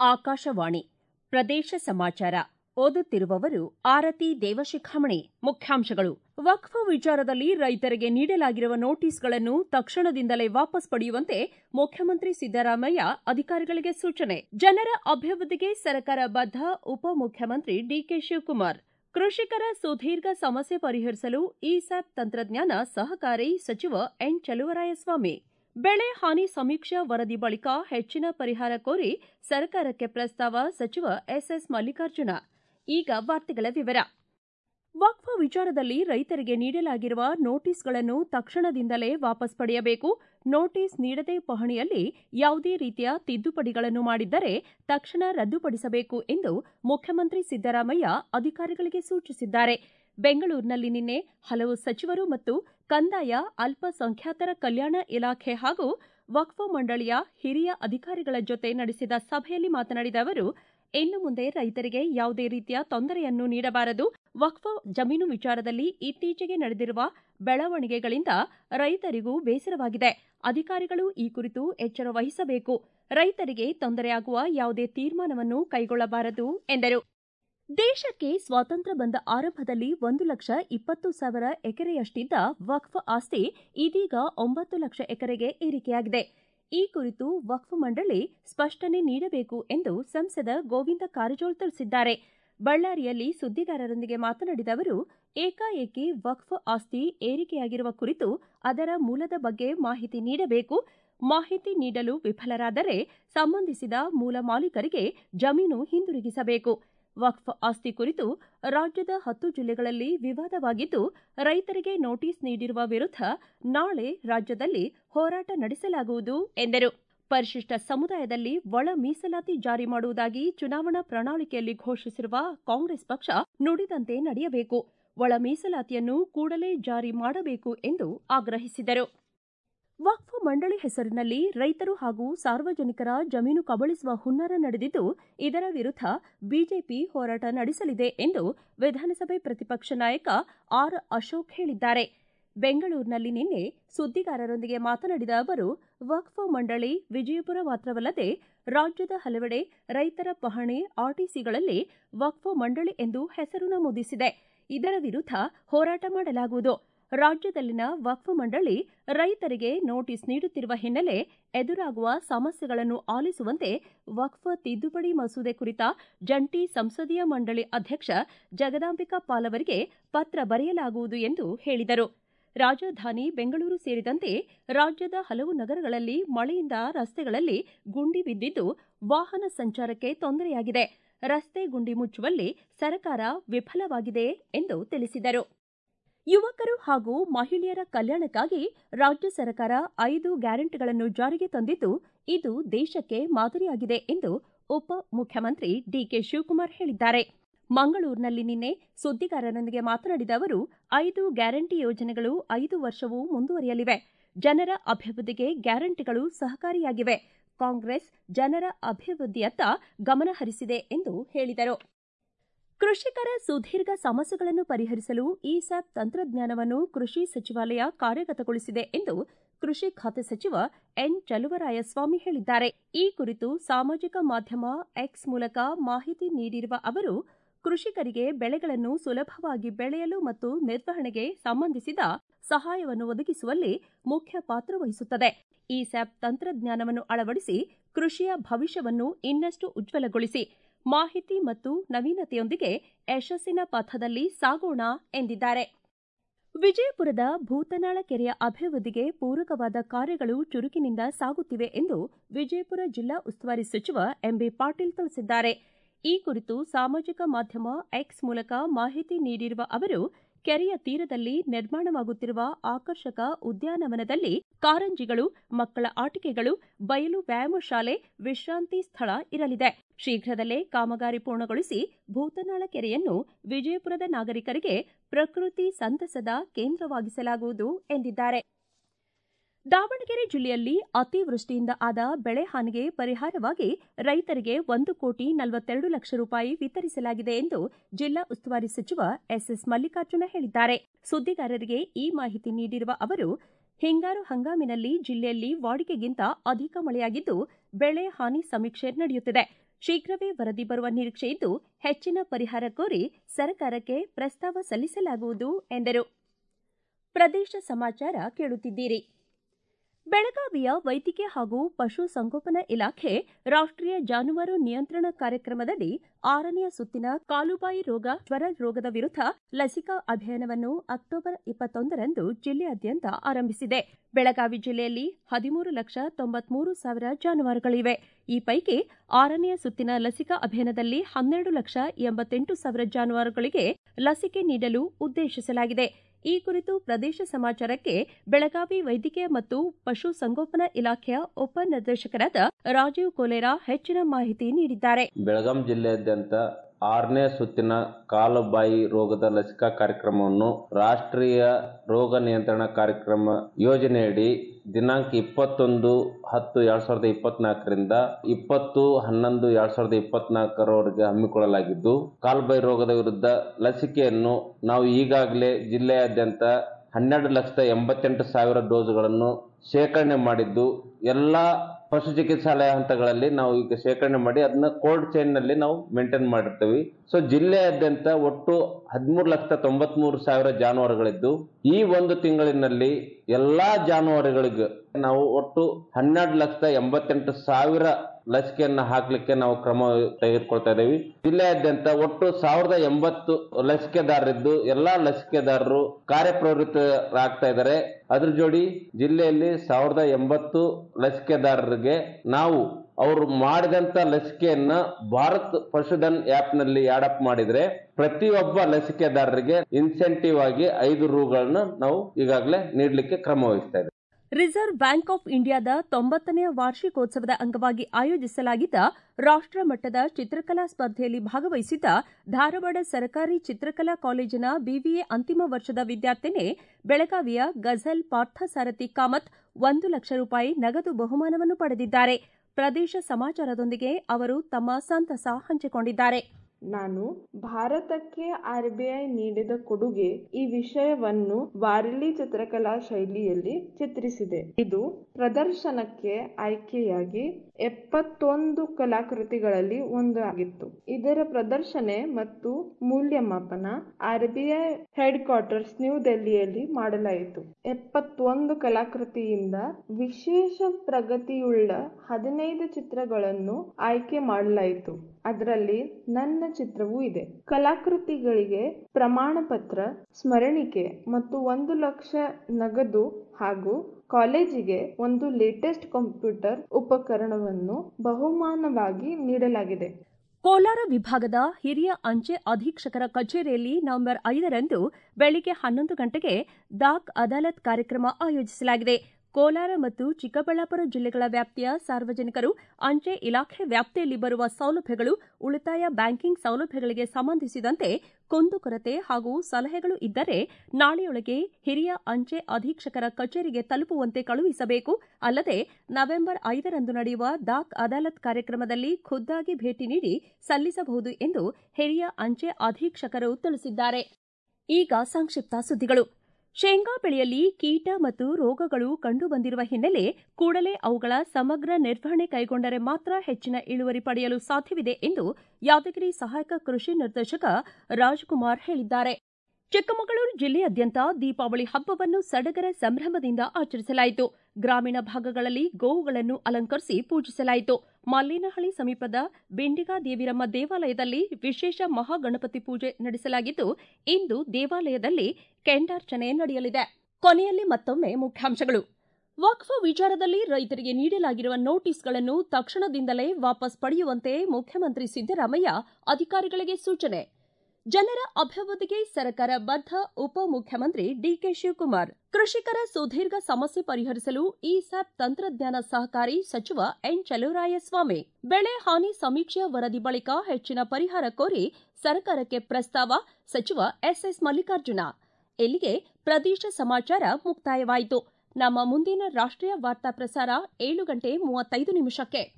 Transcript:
ಆಕಾಶವಾಣಿ ಪ್ರದೇಶ ಸಮಾಚಾರ ಓದುತ್ತಿರುವವರು ಆರತಿ ದೇವಶಿಖಾಮಣಿ ಮುಖ್ಯಾಂಶಗಳು ವಕ್ಫ್ ವಿಚಾರದಲ್ಲಿ ರೈತರಿಗೆ ನೀಡಲಾಗಿರುವ ನೋಟಿಸ್ಗಳನ್ನು ತಕ್ಷಣದಿಂದಲೇ ವಾಪಸ್ ಪಡೆಯುವಂತೆ ಮುಖ್ಯಮಂತ್ರಿ ಸಿದ್ದರಾಮಯ್ಯ ಅಧಿಕಾರಿಗಳಿಗೆ ಸೂಚನೆ ಜನರ ಅಭಿವೃದ್ಧಿಗೆ ಸರ್ಕಾರ ಬದ್ಧ ಉಪಮುಖ್ಯಮಂತ್ರಿ ಡಿಕೆ ಶಿವಕುಮಾರ್ ಕೃಷಿಕರ ಸುದೀರ್ಘ ಸಮಸ್ಯೆ ಪರಿಹರಿಸಲು ಇ ಸ್ಯಾಪ್ ತಂತ್ರಜ್ಞಾನ ಸಹಕಾರಿ ಸಚಿವ ಎನ್ ಚಲುವರಾಯಸ್ವಾಮಿ ಬೆಳೆ ಹಾನಿ ಸಮೀಕ್ಷಾ ವರದಿ ಬಳಿಕ ಹೆಚ್ಚಿನ ಪರಿಹಾರ ಕೋರಿ ಸರ್ಕಾರಕ್ಕೆ ಪ್ರಸ್ತಾವ ಸಚಿವ ಎಸ್ಎಸ್ ಮಲ್ಲಿಕಾರ್ಜುನ ಈಗ ವಾರ್ತೆಗಳ ವಿವರ ವಕ್ಫ್ ವಿಚಾರದಲ್ಲಿ ರೈತರಿಗೆ ನೀಡಲಾಗಿರುವ ನೋಟಿಸ್ಗಳನ್ನು ತಕ್ಷಣದಿಂದಲೇ ವಾಪಸ್ ಪಡೆಯಬೇಕು ನೋಟಿಸ್ ನೀಡದೆ ಪಹಣಿಯಲ್ಲಿ ಯಾವುದೇ ರೀತಿಯ ತಿದ್ದುಪಡಿಗಳನ್ನು ಮಾಡಿದ್ದರೆ ತಕ್ಷಣ ರದ್ದುಪಡಿಸಬೇಕು ಎಂದು ಮುಖ್ಯಮಂತ್ರಿ ಸಿದ್ದರಾಮಯ್ಯ ಅಧಿಕಾರಿಗಳಿಗೆ ಸೂಚಿಸಿದ್ದಾರೆ ಬೆಂಗಳೂರಿನಲ್ಲಿ ನಿನ್ನೆ ಹಲವು ಸಚಿವರು ಮತ್ತು ಕಂದಾಯ ಅಲ್ಪಸಂಖ್ಯಾತರ ಕಲ್ಯಾಣ ಇಲಾಖೆ ಹಾಗೂ ವಕ್ಫ್ ಮಂಡಳಿಯ ಹಿರಿಯ ಅಧಿಕಾರಿಗಳ ಜೊತೆ ನಡೆಸಿದ ಸಭೆಯಲ್ಲಿ ಮಾತನಾಡಿದ ಅವರು ಇನ್ನು ಮುಂದೆ ರೈತರಿಗೆ ಯಾವುದೇ ರೀತಿಯ ತೊಂದರೆಯನ್ನು ನೀಡಬಾರದು ವಕ್ಫ್ ಜಮೀನು ವಿಚಾರದಲ್ಲಿ ಇತ್ತೀಚೆಗೆ ನಡೆದಿರುವ ಬೆಳವಣಿಗೆಗಳಿಂದ ರೈತರಿಗೂ ಬೇಸರವಾಗಿದೆ ಅಧಿಕಾರಿಗಳು ಈ ಕುರಿತು ಎಚ್ಚರ ವಹಿಸಬೇಕು ರೈತರಿಗೆ ತೊಂದರೆಯಾಗುವ ಯಾವುದೇ ತೀರ್ಮಾನವನ್ನು ಕೈಗೊಳ್ಳಬಾರದು ಎಂದರು ದೇಶಕ್ಕೆ ಸ್ವಾತಂತ್ರ್ಯ ಬಂದ ಆರಂಭದಲ್ಲಿ ಒಂದು ಲಕ್ಷ ಇಪ್ಪತ್ತು ಸಾವಿರ ಎಕರೆಯಷ್ಟಿದ್ದ ವಕ್ಫ್ ಆಸ್ತಿ ಇದೀಗ ಒಂಬತ್ತು ಲಕ್ಷ ಎಕರೆಗೆ ಏರಿಕೆಯಾಗಿದೆ ಈ ಕುರಿತು ವಕ್ಫ್ ಮಂಡಳಿ ಸ್ಪಷ್ಟನೆ ನೀಡಬೇಕು ಎಂದು ಸಂಸದ ಗೋವಿಂದ ಕಾರಜೋಳ ತಿಳಿಸಿದ್ದಾರೆ ಬಳ್ಳಾರಿಯಲ್ಲಿ ಸುದ್ದಿಗಾರರೊಂದಿಗೆ ಮಾತನಾಡಿದ ಅವರು ಏಕಾಏಕಿ ವಕ್ಫ್ ಆಸ್ತಿ ಏರಿಕೆಯಾಗಿರುವ ಕುರಿತು ಅದರ ಮೂಲದ ಬಗ್ಗೆ ಮಾಹಿತಿ ನೀಡಬೇಕು ಮಾಹಿತಿ ನೀಡಲು ವಿಫಲರಾದರೆ ಸಂಬಂಧಿಸಿದ ಮೂಲ ಮಾಲೀಕರಿಗೆ ಜಮೀನು ಹಿಂದಿರುಗಿಸಬೇಕು ವಕ್ಫ್ ಆಸ್ತಿ ಕುರಿತು ರಾಜ್ಯದ ಹತ್ತು ಜಿಲ್ಲೆಗಳಲ್ಲಿ ವಿವಾದವಾಗಿದ್ದು ರೈತರಿಗೆ ನೋಟಿಸ್ ನೀಡಿರುವ ವಿರುದ್ಧ ನಾಳೆ ರಾಜ್ಯದಲ್ಲಿ ಹೋರಾಟ ನಡೆಸಲಾಗುವುದು ಎಂದರು ಪರಿಶಿಷ್ಟ ಸಮುದಾಯದಲ್ಲಿ ಒಳ ಮೀಸಲಾತಿ ಜಾರಿ ಮಾಡುವುದಾಗಿ ಚುನಾವಣಾ ಪ್ರಣಾಳಿಕೆಯಲ್ಲಿ ಘೋಷಿಸಿರುವ ಕಾಂಗ್ರೆಸ್ ಪಕ್ಷ ನುಡಿದಂತೆ ನಡೆಯಬೇಕು ಒಳ ಮೀಸಲಾತಿಯನ್ನು ಕೂಡಲೇ ಜಾರಿ ಮಾಡಬೇಕು ಎಂದು ಆಗ್ರಹಿಸಿದರು ವಕ್ಫ್ ಮಂಡಳಿ ಹೆಸರಿನಲ್ಲಿ ರೈತರು ಹಾಗೂ ಸಾರ್ವಜನಿಕರ ಜಮೀನು ಕಬಳಿಸುವ ಹುನ್ನಾರ ನಡೆದಿದ್ದು ಇದರ ವಿರುದ್ಧ ಬಿಜೆಪಿ ಹೋರಾಟ ನಡೆಸಲಿದೆ ಎಂದು ವಿಧಾನಸಭೆ ಪ್ರತಿಪಕ್ಷ ನಾಯಕ ಆರ್ ಅಶೋಕ್ ಹೇಳಿದ್ದಾರೆ ಬೆಂಗಳೂರಿನಲ್ಲಿ ನಿನ್ನೆ ಸುದ್ದಿಗಾರರೊಂದಿಗೆ ಮಾತನಾಡಿದ ಅವರು ವಕ್ಫ್ ಮಂಡಳಿ ವಿಜಯಪುರ ಮಾತ್ರವಲ್ಲದೆ ರಾಜ್ಯದ ಹಲವೆಡೆ ರೈತರ ಪಹಣಿ ಆರ್ಟಿಸಿಗಳಲ್ಲಿ ವಕ್ಫ್ ಮಂಡಳಿ ಎಂದು ಹೆಸರು ನಮೂದಿಸಿದೆ ಇದರ ವಿರುದ್ಧ ಹೋರಾಟ ಮಾಡಲಾಗುವುದು ರಾಜ್ಯದಲ್ಲಿನ ವಕ್ಫ್ ಮಂಡಳಿ ರೈತರಿಗೆ ನೋಟಿಸ್ ನೀಡುತ್ತಿರುವ ಹಿನ್ನೆಲೆ ಎದುರಾಗುವ ಸಮಸ್ಯೆಗಳನ್ನು ಆಲಿಸುವಂತೆ ವಕ್ಫ್ ತಿದ್ದುಪಡಿ ಮಸೂದೆ ಕುರಿತ ಜಂಟಿ ಸಂಸದೀಯ ಮಂಡಳಿ ಅಧ್ಯಕ್ಷ ಜಗದಾಂಬಿಕಾ ಪಾಲ್ ಅವರಿಗೆ ಪತ್ರ ಬರೆಯಲಾಗುವುದು ಎಂದು ಹೇಳಿದರು ರಾಜಧಾನಿ ಬೆಂಗಳೂರು ಸೇರಿದಂತೆ ರಾಜ್ಯದ ಹಲವು ನಗರಗಳಲ್ಲಿ ಮಳೆಯಿಂದ ರಸ್ತೆಗಳಲ್ಲಿ ಗುಂಡಿ ಬಿದ್ದಿದ್ದು ವಾಹನ ಸಂಚಾರಕ್ಕೆ ತೊಂದರೆಯಾಗಿದೆ ರಸ್ತೆ ಗುಂಡಿ ಮುಚ್ಚುವಲ್ಲಿ ಸರ್ಕಾರ ವಿಫಲವಾಗಿದೆ ಎಂದು ತಿಳಿಸಿದರು ಯುವಕರು ಹಾಗೂ ಮಹಿಳೆಯರ ಕಲ್ಯಾಣಕ್ಕಾಗಿ ರಾಜ್ಯ ಸರ್ಕಾರ ಐದು ಗ್ಯಾರಂಟಿಗಳನ್ನು ಜಾರಿಗೆ ತಂದಿದ್ದು ಇದು ದೇಶಕ್ಕೆ ಮಾದರಿಯಾಗಿದೆ ಎಂದು ಉಪ ಮುಖ್ಯಮಂತ್ರಿ ಡಿಕೆ ಶಿವಕುಮಾರ್ ಹೇಳಿದ್ದಾರೆ ಮಂಗಳೂರಿನಲ್ಲಿ ನಿನ್ನೆ ಸುದ್ದಿಗಾರರೊಂದಿಗೆ ಮಾತನಾಡಿದ ಅವರು ಐದು ಗ್ಯಾರಂಟಿ ಯೋಜನೆಗಳು ಐದು ವರ್ಷವೂ ಮುಂದುವರಿಯಲಿವೆ ಜನರ ಅಭಿವೃದ್ಧಿಗೆ ಗ್ಯಾರಂಟಿಗಳು ಸಹಕಾರಿಯಾಗಿವೆ ಕಾಂಗ್ರೆಸ್ ಜನರ ಅಭಿವೃದ್ಧಿಯತ್ತ ಗಮನ ಹರಿಸಿದೆ ಎಂದು ಹೇಳಿದರು ಕೃಷಿಕರ ಸುದೀರ್ಘ ಸಮಸ್ಯೆಗಳನ್ನು ಪರಿಹರಿಸಲು ಇ ಸ್ಯಾಪ್ ತಂತ್ರಜ್ಞಾನವನ್ನು ಕೃಷಿ ಸಚಿವಾಲಯ ಕಾರ್ಯಗತಗೊಳಿಸಿದೆ ಎಂದು ಕೃಷಿ ಖಾತೆ ಸಚಿವ ಎನ್ ಚಲುವರಾಯಸ್ವಾಮಿ ಹೇಳಿದ್ದಾರೆ ಈ ಕುರಿತು ಸಾಮಾಜಿಕ ಮಾಧ್ಯಮ ಎಕ್ಸ್ ಮೂಲಕ ಮಾಹಿತಿ ನೀಡಿರುವ ಅವರು ಕೃಷಿಕರಿಗೆ ಬೆಳೆಗಳನ್ನು ಸುಲಭವಾಗಿ ಬೆಳೆಯಲು ಮತ್ತು ನಿರ್ವಹಣೆಗೆ ಸಂಬಂಧಿಸಿದ ಸಹಾಯವನ್ನು ಒದಗಿಸುವಲ್ಲಿ ಮುಖ್ಯ ಪಾತ್ರ ವಹಿಸುತ್ತದೆ ಈ ಸ್ಯಾಪ್ ತಂತ್ರಜ್ಞಾನವನ್ನು ಅಳವಡಿಸಿ ಕೃಷಿಯ ಭವಿಷ್ಯವನ್ನು ಇನ್ನಷ್ಟು ಉಜ್ವಲಗೊಳಿಸಿ ಮಾಹಿತಿ ಮತ್ತು ನವೀನತೆಯೊಂದಿಗೆ ಯಶಸ್ಸಿನ ಪಥದಲ್ಲಿ ಸಾಗೋಣ ಎಂದಿದ್ದಾರೆ ವಿಜಯಪುರದ ಭೂತನಾಳ ಕೆರೆಯ ಅಭಿವೃದ್ಧಿಗೆ ಪೂರಕವಾದ ಕಾರ್ಯಗಳು ಚುರುಕಿನಿಂದ ಸಾಗುತ್ತಿವೆ ಎಂದು ವಿಜಯಪುರ ಜಿಲ್ಲಾ ಉಸ್ತುವಾರಿ ಸಚಿವ ಎಂಬಿ ಪಾಟೀಲ್ ತಿಳಿಸಿದ್ದಾರೆ ಈ ಕುರಿತು ಸಾಮಾಜಿಕ ಮಾಧ್ಯಮ ಎಕ್ಸ್ ಮೂಲಕ ಮಾಹಿತಿ ನೀಡಿರುವ ಅವರು ಕೆರೆಯ ತೀರದಲ್ಲಿ ನಿರ್ಮಾಣವಾಗುತ್ತಿರುವ ಆಕರ್ಷಕ ಉದ್ಯಾನವನದಲ್ಲಿ ಕಾರಂಜಿಗಳು ಮಕ್ಕಳ ಆಟಿಕೆಗಳು ಬಯಲು ವ್ಯಾಯಾಮ ಶಾಲೆ ವಿಶ್ರಾಂತಿ ಸ್ಥಳ ಇರಲಿದೆ ಶೀಘ್ರದಲ್ಲೇ ಕಾಮಗಾರಿ ಪೂರ್ಣಗೊಳಿಸಿ ಭೂತನಾಳ ಕೆರೆಯನ್ನು ವಿಜಯಪುರದ ನಾಗರಿಕರಿಗೆ ಪ್ರಕೃತಿ ಸಂತಸದ ಕೇಂದ್ರವಾಗಿಸಲಾಗುವುದು ಎಂದಿದ್ದಾರೆ ದಾವಣಗೆರೆ ಜಿಲ್ಲೆಯಲ್ಲಿ ಅತಿವೃಷ್ಟಿಯಿಂದ ಆದ ಬೆಳೆ ಹಾನಿಗೆ ಪರಿಹಾರವಾಗಿ ರೈತರಿಗೆ ಒಂದು ಕೋಟಿ ನಲವತ್ತೆರಡು ಲಕ್ಷ ರೂಪಾಯಿ ವಿತರಿಸಲಾಗಿದೆ ಎಂದು ಜಿಲ್ಲಾ ಉಸ್ತುವಾರಿ ಸಚಿವ ಎಸ್ಎಸ್ ಮಲ್ಲಿಕಾರ್ಜುನ ಹೇಳಿದ್ದಾರೆ ಸುದ್ದಿಗಾರರಿಗೆ ಈ ಮಾಹಿತಿ ನೀಡಿರುವ ಅವರು ಹಿಂಗಾರು ಹಂಗಾಮಿನಲ್ಲಿ ಜಿಲ್ಲೆಯಲ್ಲಿ ವಾಡಿಕೆಗಿಂತ ಅಧಿಕ ಮಳೆಯಾಗಿದ್ದು ಬೆಳೆ ಹಾನಿ ಸಮೀಕ್ಷೆ ನಡೆಯುತ್ತಿದೆ ಶೀಘ್ರವೇ ವರದಿ ಬರುವ ನಿರೀಕ್ಷೆ ಇದ್ದು ಹೆಚ್ಚಿನ ಪರಿಹಾರ ಕೋರಿ ಸರ್ಕಾರಕ್ಕೆ ಪ್ರಸ್ತಾವ ಸಲ್ಲಿಸಲಾಗುವುದು ಎಂದರು ಪ್ರದೇಶ ಸಮಾಚಾರ ಕೇಳುತ್ತಿದ್ದೀರಿ ಬೆಳಗಾವಿಯ ವೈದ್ಯಕೀಯ ಹಾಗೂ ಪಶು ಸಂಗೋಪನಾ ಇಲಾಖೆ ರಾಷ್ಟೀಯ ಜಾನುವಾರು ನಿಯಂತ್ರಣ ಕಾರ್ಯಕ್ರಮದಡಿ ಆರನೆಯ ಸುತ್ತಿನ ಕಾಲುಬಾಯಿ ರೋಗ ಜ್ವರ ರೋಗದ ವಿರುದ್ಧ ಲಸಿಕಾ ಅಭಿಯಾನವನ್ನು ಅಕ್ಟೋಬರ್ ಇಪ್ಪತ್ತೊಂದರಂದು ಜಿಲ್ಲೆಯಾದ್ಯಂತ ಆರಂಭಿಸಿದೆ ಬೆಳಗಾವಿ ಜಿಲ್ಲೆಯಲ್ಲಿ ಹದಿಮೂರು ಲಕ್ಷ ತೊಂಬತ್ಮೂರು ಸಾವಿರ ಜಾನುವಾರುಗಳಿವೆ ಈ ಪೈಕಿ ಆರನೆಯ ಸುತ್ತಿನ ಲಸಿಕಾ ಅಭಿಯಾನದಲ್ಲಿ ಹನ್ನೆರಡು ಲಕ್ಷ ಎಂಬತ್ತೆಂಟು ಸಾವಿರ ಜಾನುವಾರುಗಳಿಗೆ ಲಸಿಕೆ ನೀಡಲು ಉದ್ದೇಶಿಸಲಾಗಿದೆ ಈ ಕುರಿತು ಪ್ರದೇಶ ಸಮಾಚಾರಕ್ಕೆ ಬೆಳಗಾವಿ ವೈದ್ಯಕೀಯ ಮತ್ತು ಪಶು ಸಂಗೋಪನಾ ಇಲಾಖೆಯ ಉಪನಿರ್ದೇಶಕರಾದ ರಾಜೀವ್ ಕೋಲೇರಾ ಹೆಚ್ಚಿನ ಮಾಹಿತಿ ನೀಡಿದ್ದಾರೆ ಬೆಳಗಾಂ ಜಿಲ್ಲೆಯಾದ್ಯಂತ ಆರನೇ ಸುತ್ತಿನ ಕಾಲುಬಾಯಿ ರೋಗದ ಲಸಿಕಾ ಕಾರ್ಯಕ್ರಮವನ್ನು ರಾಷ್ಟ್ರೀಯ ರೋಗ ನಿಯಂತ್ರಣ ಕಾರ್ಯಕ್ರಮ ಯೋಜನೆಯಡಿ ದಿನಾಂಕ ಇಪ್ಪತ್ತೊಂದು ಹತ್ತು ಎರಡ್ ಸಾವಿರದ ಇಪ್ಪತ್ನಾಲ್ಕರಿಂದ ಇಪ್ಪತ್ತು ಹನ್ನೊಂದು ಎರಡ್ ಸಾವಿರದ ಇಪ್ಪತ್ನಾಲ್ಕರವರೆಗೆ ಹಮ್ಮಿಕೊಳ್ಳಲಾಗಿದ್ದು ಕಾಲುಬಾಯಿ ರೋಗದ ವಿರುದ್ಧ ಲಸಿಕೆಯನ್ನು ನಾವು ಈಗಾಗಲೇ ಜಿಲ್ಲೆಯಾದ್ಯಂತ ಹನ್ನೆರಡು ಲಕ್ಷದ ಎಂಬತ್ತೆಂಟು ಸಾವಿರ ಡೋಸ್ಗಳನ್ನು ಶೇಖರಣೆ ಮಾಡಿದ್ದು ಎಲ್ಲ ಪಶು ಚಿಕಿತ್ಸಾಲಯ ಹಂತಗಳಲ್ಲಿ ನಾವು ಈಗ ಶೇಖರಣೆ ಮಾಡಿ ಅದನ್ನ ಕೋಲ್ಡ್ ಚೈನ್ ನಲ್ಲಿ ನಾವು ಮೇಂಟೈನ್ ಮಾಡಿರ್ತೀವಿ ಸೊ ಜಿಲ್ಲೆಯಾದ್ಯಂತ ಒಟ್ಟು ಹದಿಮೂರು ಲಕ್ಷದ ತೊಂಬತ್ಮೂರು ಸಾವಿರ ಜಾನುವಾರುಗಳಿದ್ದು ಈ ಒಂದು ತಿಂಗಳಿನಲ್ಲಿ ಎಲ್ಲಾ ಜಾನುವಾರುಗಳಿಗೆ ನಾವು ಒಟ್ಟು ಹನ್ನೆರಡು ಲಕ್ಷದ ಎಂಬತ್ತೆಂಟು ಸಾವಿರ ಲಸಿಕೆಯನ್ನ ಹಾಕ್ಲಿಕ್ಕೆ ನಾವು ಕ್ರಮ ತೆಗೆದುಕೊಳ್ತಾ ಇದ್ದೀವಿ ಜಿಲ್ಲೆಯಾದ್ಯಂತ ಒಟ್ಟು ಸಾವಿರದ ಎಂಬತ್ತು ಲಸಿಕೆದಾರರಿದ್ದು ಎಲ್ಲಾ ಲಸಿಕೆದಾರರು ಕಾರ್ಯಪ್ರವೃತ್ತರಾಗ್ತಾ ಇದ್ದಾರೆ ಅದ್ರ ಜೋಡಿ ಜಿಲ್ಲೆಯಲ್ಲಿ ಸಾವಿರದ ಎಂಬತ್ತು ಲಸಿಕೆದಾರರಿಗೆ ನಾವು ಅವರು ಮಾಡಿದಂತ ಲಸಿಕೆಯನ್ನ ಭಾರತ್ ಪಶುಧನ್ ಆಪ್ ನಲ್ಲಿ ಆಡ್ ಅಪ್ ಮಾಡಿದ್ರೆ ಪ್ರತಿಯೊಬ್ಬ ಲಸಿಕೆದಾರರಿಗೆ ಇನ್ಸೆಂಟಿವ್ ಆಗಿ ಐದು ರೂಗಳನ್ನ ನಾವು ಈಗಾಗಲೇ ನೀಡಲಿಕ್ಕೆ ಕ್ರಮ ವಹಿಸ್ತಾ ಇದ್ದೇವೆ ರಿಸರ್ವ್ ಬ್ಯಾಂಕ್ ಆಫ್ ಇಂಡಿಯಾದ ತೊಂಬತ್ತನೇ ವಾರ್ಷಿಕೋತ್ಸವದ ಅಂಗವಾಗಿ ಆಯೋಜಿಸಲಾಗಿದ್ದ ರಾಷ್ಟ ಮಟ್ಟದ ಚಿತ್ರಕಲಾ ಸ್ಪರ್ಧೆಯಲ್ಲಿ ಭಾಗವಹಿಸಿದ್ದ ಧಾರವಾಡ ಸರ್ಕಾರಿ ಚಿತ್ರಕಲಾ ಕಾಲೇಜಿನ ಬಿವಿಎ ಅಂತಿಮ ವರ್ಷದ ವಿದ್ಯಾರ್ಥಿನಿ ಬೆಳಗಾವಿಯ ಗಜಲ್ ಪಾರ್ಥಸಾರಥಿ ಕಾಮತ್ ಒಂದು ಲಕ್ಷ ರೂಪಾಯಿ ನಗದು ಬಹುಮಾನವನ್ನು ಪಡೆದಿದ್ದಾರೆ ಪ್ರದೇಶ ಸಮಾಚಾರದೊಂದಿಗೆ ಅವರು ತಮ್ಮ ಸಂತಸ ಹಂಚಿಕೊಂಡಿದ್ದಾರೆ ನಾನು ಭಾರತಕ್ಕೆ ಆರ್ಬಿಐ ನೀಡಿದ ಕೊಡುಗೆ ಈ ವಿಷಯವನ್ನು ವಾರಲಿ ಚಿತ್ರಕಲಾ ಶೈಲಿಯಲ್ಲಿ ಚಿತ್ರಿಸಿದೆ ಇದು ಪ್ರದರ್ಶನಕ್ಕೆ ಆಯ್ಕೆಯಾಗಿ ಎಪ್ಪತ್ತೊಂದು ಕಲಾಕೃತಿಗಳಲ್ಲಿ ಒಂದು ಆಗಿತ್ತು ಇದರ ಪ್ರದರ್ಶನ ಮತ್ತು ಮೂಲ್ಯಮಾಪನ ಆರ್ಬಿಐ ಹೆಡ್ ಕ್ವಾರ್ಟರ್ಸ್ ನ್ಯೂ ದೆಹಲಿಯಲ್ಲಿ ಮಾಡಲಾಯಿತು ಎಪ್ಪತ್ತೊಂದು ಕಲಾಕೃತಿಯಿಂದ ವಿಶೇಷ ಪ್ರಗತಿಯುಳ್ಳ ಹದಿನೈದು ಚಿತ್ರಗಳನ್ನು ಆಯ್ಕೆ ಮಾಡಲಾಯಿತು ಅದರಲ್ಲಿ ನನ್ನ ಚಿತ್ರವೂ ಇದೆ ಕಲಾಕೃತಿಗಳಿಗೆ ಪ್ರಮಾಣ ಪತ್ರ ಸ್ಮರಣಿಕೆ ಮತ್ತು ಒಂದು ಲಕ್ಷ ನಗದು ಹಾಗೂ ಕಾಲೇಜಿಗೆ ಒಂದು ಲೇಟೆಸ್ಟ್ ಕಂಪ್ಯೂಟರ್ ಉಪಕರಣವನ್ನು ಬಹುಮಾನವಾಗಿ ನೀಡಲಾಗಿದೆ ಕೋಲಾರ ವಿಭಾಗದ ಹಿರಿಯ ಅಂಚೆ ಅಧೀಕ್ಷಕರ ಕಚೇರಿಯಲ್ಲಿ ನವೆಂಬರ್ ಐದರಂದು ಬೆಳಿಗ್ಗೆ ಹನ್ನೊಂದು ಗಂಟೆಗೆ ದಾಕ್ ಅದಾಲತ್ ಕಾರ್ಯಕ್ರಮ ಆಯೋಜಿಸಲಾಗಿದೆ ಕೋಲಾರ ಮತ್ತು ಚಿಕ್ಕಬಳ್ಳಾಪುರ ಜಿಲ್ಲೆಗಳ ವ್ಯಾಪ್ತಿಯ ಸಾರ್ವಜನಿಕರು ಅಂಚೆ ಇಲಾಖೆ ವ್ಯಾಪ್ತಿಯಲ್ಲಿ ಬರುವ ಸೌಲಭ್ಯಗಳು ಉಳಿತಾಯ ಬ್ಯಾಂಕಿಂಗ್ ಸೌಲಭ್ಯಗಳಿಗೆ ಸಂಬಂಧಿಸಿದಂತೆ ಕುಂದುಕೊರತೆ ಹಾಗೂ ಸಲಹೆಗಳು ಇದ್ದರೆ ನಾಳೆಯೊಳಗೆ ಹಿರಿಯ ಅಂಚೆ ಅಧೀಕ್ಷಕರ ಕಚೇರಿಗೆ ತಲುಪುವಂತೆ ಕಳುಹಿಸಬೇಕು ಅಲ್ಲದೆ ನವೆಂಬರ್ ಐದರಂದು ನಡೆಯುವ ದಾಕ್ ಅದಾಲತ್ ಕಾರ್ಯಕ್ರಮದಲ್ಲಿ ಖುದ್ದಾಗಿ ಭೇಟಿ ನೀಡಿ ಸಲ್ಲಿಸಬಹುದು ಎಂದು ಹಿರಿಯ ಅಂಚೆ ಅಧೀಕ್ಷಕರು ತಿಳಿಸಿದ್ದಾರೆ ಈಗ ಸಂಕ್ಷಿಪ್ತ ಸುದ್ದಿಗಳು ಶೇಂಗಾ ಬೆಳೆಯಲ್ಲಿ ಕೀಟ ಮತ್ತು ರೋಗಗಳು ಕಂಡುಬಂದಿರುವ ಹಿನ್ನೆಲೆ ಕೂಡಲೇ ಅವುಗಳ ಸಮಗ್ರ ನಿರ್ವಹಣೆ ಕೈಗೊಂಡರೆ ಮಾತ್ರ ಹೆಚ್ಚಿನ ಇಳುವರಿ ಪಡೆಯಲು ಸಾಧ್ಯವಿದೆ ಎಂದು ಯಾದಗಿರಿ ಸಹಾಯಕ ಕೃಷಿ ನಿರ್ದೇಶಕ ರಾಜ್ಕುಮಾರ್ ಹೇಳಿದ್ದಾರೆ ಚಿಕ್ಕಮಗಳೂರು ಜಿಲ್ಲೆಯಾದ್ಯಂತ ದೀಪಾವಳಿ ಹಬ್ಬವನ್ನು ಸಡಗರ ಸಂಭ್ರಮದಿಂದ ಆಚರಿಸಲಾಯಿತು ಗ್ರಾಮೀಣ ಭಾಗಗಳಲ್ಲಿ ಗೋವುಗಳನ್ನು ಅಲಂಕರಿಸಿ ಪೂಜಿಸಲಾಯಿತು ಮಲ್ಲೇನಹಳ್ಳಿ ಸಮೀಪದ ಬಿಂಡಿಗಾ ದೇವಿರಮ್ಮ ದೇವಾಲಯದಲ್ಲಿ ವಿಶೇಷ ಮಹಾಗಣಪತಿ ಪೂಜೆ ನಡೆಸಲಾಗಿದ್ದು ಇಂದು ದೇವಾಲಯದಲ್ಲಿ ಕೆಂಡಾರ್ಚನೆ ನಡೆಯಲಿದೆ ಕೊನೆಯಲ್ಲಿ ಮತ್ತೊಮ್ಮೆ ಮುಖ್ಯಾಂಶಗಳು ವಕ್ಫ್ ವಿಚಾರದಲ್ಲಿ ರೈತರಿಗೆ ನೀಡಲಾಗಿರುವ ನೋಟಿಸ್ಗಳನ್ನು ತಕ್ಷಣದಿಂದಲೇ ವಾಪಸ್ ಪಡೆಯುವಂತೆ ಮುಖ್ಯಮಂತ್ರಿ ಸಿದ್ದರಾಮಯ್ಯ ಅಧಿಕಾರಿಗಳಿಗೆ ಸೂಚನೆ ಜನರ ಅಭಿವೃದ್ಧಿಗೆ ಸರ್ಕಾರ ಬದ್ಧ ಉಪಮುಖ್ಯಮಂತ್ರಿ ಡಿಕೆ ಶಿವಕುಮಾರ್ ಕೃಷಿಕರ ಸುದೀರ್ಘ ಸಮಸ್ಯೆ ಪರಿಹರಿಸಲು ಇ ಸ್ಯಾಪ್ ತಂತ್ರಜ್ಞಾನ ಸಹಕಾರಿ ಸಚಿವ ಎನ್ ಚಲುವರಾಯಸ್ವಾಮಿ ಬೆಳೆ ಹಾನಿ ಸಮೀಕ್ಷೆಯ ವರದಿ ಬಳಿಕ ಹೆಚ್ಚಿನ ಪರಿಹಾರ ಕೋರಿ ಸರ್ಕಾರಕ್ಕೆ ಪ್ರಸ್ತಾವ ಸಚಿವ ಎಸ್ಎಸ್ ಮಲ್ಲಿಕಾರ್ಜುನ ಇಲ್ಲಿಗೆ ಪ್ರದೇಶ ಸಮಾಚಾರ ಮುಕ್ತಾಯವಾಯಿತು ನಮ್ಮ ಮುಂದಿನ ರಾಷ್ಟ್ರೀಯ ವಾರ್ತಾ ಪ್ರಸಾರ ಏಳು ಗಂಟೆ ಮೂವತ್ತೈದು ನಿಮಿಷಕ್ಕೆ